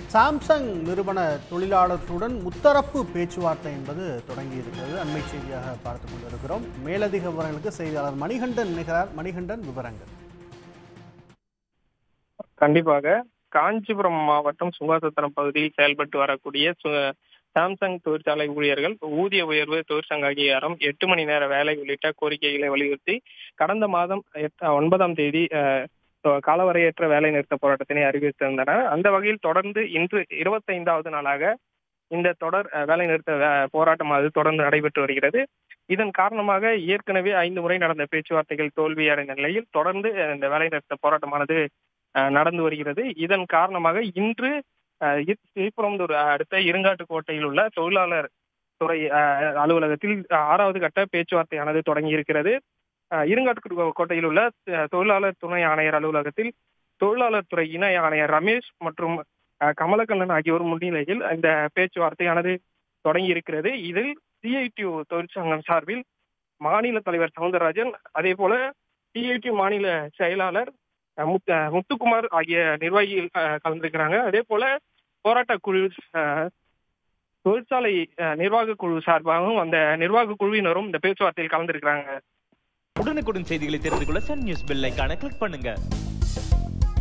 Samsung நிறுவன தொழிலாளர்களுடன் முத்தரப்பு பேச்சுவார்த்தை என்பது தொடங்கி இருக்கிறது அண்மை செய்தியாக பார்த்துக் கொண்டிருக்கிறோம் மேலதிக விவரங்களுக்கு செய்தியாளர் மணிகண்டன் நிகழார் மணிகண்டன் விவரங்கள் கண்டிப்பாக காஞ்சிபுரம் மாவட்டம் சுங்காசத்திரம் பகுதியில் செயல்பட்டு வரக்கூடிய சு- சாம்சங் தொழிற்சாலை ஊழியர்கள் ஊதிய உயர்வு தொழிற்சங்க அங்கீகாரம் எட்டு மணி நேர வேலை உள்ளிட்ட கோரிக்கைகளை வலியுறுத்தி கடந்த மாதம் எட்ட- ஒன்பதாம் தேதி அஹ், தொ- காலவரையற்ற வேலை நிறுத்த போராட்டத்தினை அறிவித்திருந்தனர் அந்த வகையில் தொடர்ந்து இன்று இருபத்தைந்தாவது நாளாக இந்த தொடர் அஹ், வேலை நிறுத்த வே- போராட்டம் அது தொடர்ந்து நடைபெற்று வருகிறது இதன் காரணமாக ஏற்கனவே ஐந்து முறை நடந்த பேச்சுவார்த்தைகள் தோல்வியடைந்த நிலையில் தொடர்ந்து அஹ், இந்த வேலை நிறுத்த போராட்டமானது அஹ், நடந்து வருகிறது இதன் காரணமாக இன்று அஹ், இ- ஸ்ரீபெரும்புதூர் அடுத்த இருங்காட்டுக்கோட்டையில் உள்ள தொழிலாளர் துறை அஹ், அலுவலகத்தில் ஆறாவது கட்ட பேச்சுவார்த்தையானது தொடங்கி இருக்கிறது அஹ், இருங்காட்டு கோட்டையில் உள்ள அஹ், தொழிலாளர் துணை ஆணையர் அலுவலகத்தில் தொழிலாளர் துறை இணை ஆணையர் ரமேஷ் மற்றும் அஹ், கமலக்கண்ணன் ஆகியோர் முன்னிலையில் இந்த பேச்சுவார்த்தையானது தொடங்கி இருக்கிறது இதில் சிஐடியு தொழிற்சங்கம் சார்பில் மாநில தலைவர் சவுந்தரராஜன் அதே போல சிஐடி மாநில செயலாளர் அஹ், முத்து- அஹ், முத்துக்குமார் ஆகிய நிர்வாகிகள் அஹ், கலந்திருக்கிறாங்க அதே போல போராட்ட குழு அஹ், தொழிற்சாலை அஹ், நிர்வாக குழு சார்பாகவும் அந்த நிர்வாக குழுவினரும் இந்த பேச்சுவார்த்தையில் கலந்திருக்கிறாங்க உடனுக்குடன் செய்திகளை தெரிந்து கொள்ள சன் நியூஸ் பெல் ஐகானை கிளிக் பண்ணுங்க